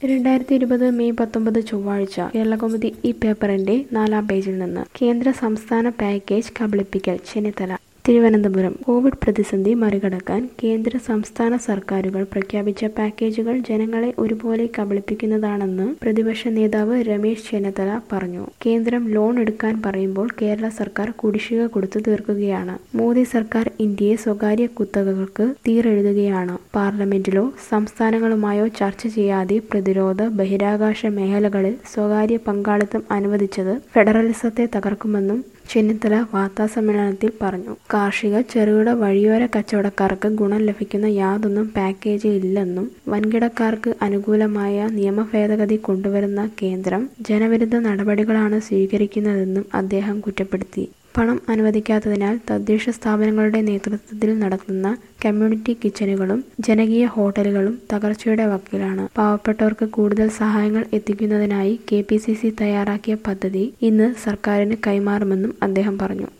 രണ്ടായിരത്തി ഇരുപത് മെയ് പത്തൊമ്പത് ചൊവ്വാഴ്ച കേരളകൗമുദി ഈ പേപ്പറിന്റെ നാലാം പേജിൽ നിന്ന് കേന്ദ്ര സംസ്ഥാന പാക്കേജ് കബളിപ്പിക്കൽ ചെന്നിത്തല തിരുവനന്തപുരം കോവിഡ് പ്രതിസന്ധി മറികടക്കാൻ കേന്ദ്ര സംസ്ഥാന സർക്കാരുകൾ പ്രഖ്യാപിച്ച പാക്കേജുകൾ ജനങ്ങളെ ഒരുപോലെ കബളിപ്പിക്കുന്നതാണെന്ന് പ്രതിപക്ഷ നേതാവ് രമേശ് ചെന്നിത്തല പറഞ്ഞു കേന്ദ്രം ലോൺ എടുക്കാൻ പറയുമ്പോൾ കേരള സർക്കാർ കുടിശ്ശിക കൊടുത്തു തീർക്കുകയാണ് മോദി സർക്കാർ ഇന്ത്യയെ സ്വകാര്യ കുത്തകകൾക്ക് തീരെഴുതുകയാണ് പാർലമെന്റിലോ സംസ്ഥാനങ്ങളുമായോ ചർച്ച ചെയ്യാതെ പ്രതിരോധ ബഹിരാകാശ മേഖലകളിൽ സ്വകാര്യ പങ്കാളിത്തം അനുവദിച്ചത് ഫെഡറലിസത്തെ തകർക്കുമെന്നും ചെന്നിത്തല വാർത്താസമ്മേളനത്തിൽ പറഞ്ഞു കാർഷിക ചെറുകിട വഴിയോര കച്ചവടക്കാർക്ക് ഗുണം ലഭിക്കുന്ന യാതൊന്നും പാക്കേജിൽ ഇല്ലെന്നും വൻകിടക്കാർക്ക് അനുകൂലമായ നിയമ ഭേദഗതി കൊണ്ടുവരുന്ന കേന്ദ്രം ജനവിരുദ്ധ നടപടികളാണ് സ്വീകരിക്കുന്നതെന്നും അദ്ദേഹം കുറ്റപ്പെടുത്തി പണം അനുവദിക്കാത്തതിനാൽ തദ്ദേശ സ്ഥാപനങ്ങളുടെ നേതൃത്വത്തിൽ നടത്തുന്ന കമ്മ്യൂണിറ്റി കിച്ചനുകളും ജനകീയ ഹോട്ടലുകളും തകർച്ചയുടെ വക്കിലാണ് പാവപ്പെട്ടവർക്ക് കൂടുതൽ സഹായങ്ങൾ എത്തിക്കുന്നതിനായി കെ പി സി സി തയ്യാറാക്കിയ പദ്ധതി ഇന്ന് സർക്കാരിന് കൈമാറുമെന്നും അദ്ദേഹം പറഞ്ഞു